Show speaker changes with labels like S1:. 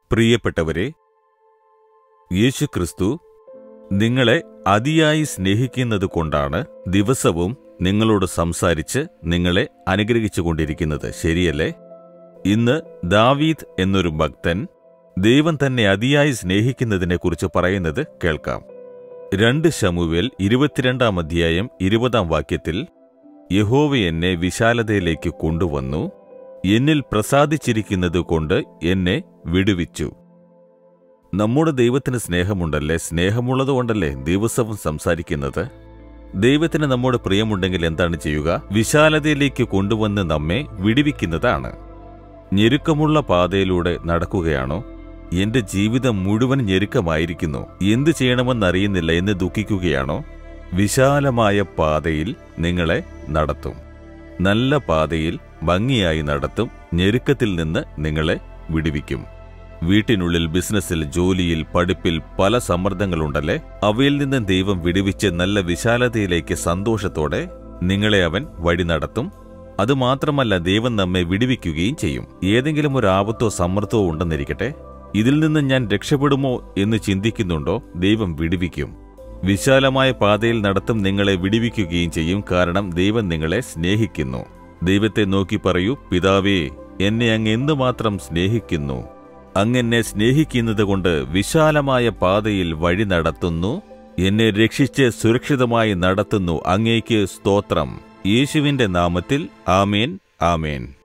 S1: പ്രിയപ്പെട്ടവരെ യേശുക്രിസ്തു നിങ്ങളെ അതിയായി സ്നേഹിക്കുന്നത് കൊണ്ടാണ് ദിവസവും നിങ്ങളോട് സംസാരിച്ച് നിങ്ങളെ അനുഗ്രഹിച്ചുകൊണ്ടിരിക്കുന്നത് ശരിയല്ലേ ഇന്ന് ദാവീദ് എന്നൊരു ഭക്തൻ ദൈവം തന്നെ അതിയായി സ്നേഹിക്കുന്നതിനെക്കുറിച്ച് പറയുന്നത് കേൾക്കാം രണ്ട് ശമുവേൽ ഇരുപത്തിരണ്ടാം അധ്യായം ഇരുപതാം വാക്യത്തിൽ യഹോവ എന്നെ വിശാലതയിലേക്ക് കൊണ്ടുവന്നു എന്നിൽ പ്രസാദിച്ചിരിക്കുന്നത് കൊണ്ട് എന്നെ വിടുവിച്ചു നമ്മുടെ ദൈവത്തിന് സ്നേഹമുണ്ടല്ലേ സ്നേഹമുള്ളതുകൊണ്ടല്ലേ ദിവസവും സംസാരിക്കുന്നത് ദൈവത്തിന് നമ്മോട് പ്രിയമുണ്ടെങ്കിൽ എന്താണ് ചെയ്യുക വിശാലതയിലേക്ക് കൊണ്ടുവന്ന് നമ്മെ വിടുവിക്കുന്നതാണ് ഞെരുക്കമുള്ള പാതയിലൂടെ നടക്കുകയാണോ എന്റെ ജീവിതം മുഴുവൻ ഞെരുക്കമായിരിക്കുന്നു എന്തു ചെയ്യണമെന്നറിയുന്നില്ല എന്ന് ദുഃഖിക്കുകയാണോ വിശാലമായ പാതയിൽ നിങ്ങളെ നടത്തും നല്ല പാതയിൽ ഭംഗിയായി നടത്തും ഞെരുക്കത്തിൽ നിന്ന് നിങ്ങളെ വിടുവിക്കും വീട്ടിനുള്ളിൽ ബിസിനസ്സിൽ ജോലിയിൽ പഠിപ്പിൽ പല സമ്മർദ്ദങ്ങളുണ്ടല്ലേ അവയിൽ നിന്ന് ദൈവം വിടുവിച്ച് നല്ല വിശാലതയിലേക്ക് സന്തോഷത്തോടെ നിങ്ങളെ അവൻ വഴി നടത്തും അതുമാത്രമല്ല ദൈവം നമ്മെ വിടുവിക്കുകയും ചെയ്യും ഏതെങ്കിലും ഒരു ആപത്തോ സമ്മർദ്ദമോ ഉണ്ടെന്നിരിക്കട്ടെ ഇതിൽ നിന്ന് ഞാൻ രക്ഷപ്പെടുമോ എന്ന് ചിന്തിക്കുന്നുണ്ടോ ദൈവം വിടുവിക്കും വിശാലമായ പാതയിൽ നടത്തും നിങ്ങളെ വിടുവിക്കുകയും ചെയ്യും കാരണം ദൈവം നിങ്ങളെ സ്നേഹിക്കുന്നു ദൈവത്തെ നോക്കി പറയൂ പിതാവേ എന്നെ അങ്ങ് എന്തുമാത്രം സ്നേഹിക്കുന്നു അങ്ങെന്നെ സ്നേഹിക്കുന്നത് കൊണ്ട് വിശാലമായ പാതയിൽ വഴി നടത്തുന്നു എന്നെ രക്ഷിച്ച് സുരക്ഷിതമായി നടത്തുന്നു അങ്ങേക്ക് സ്തോത്രം യേശുവിന്റെ നാമത്തിൽ ആമേൻ ആമേൻ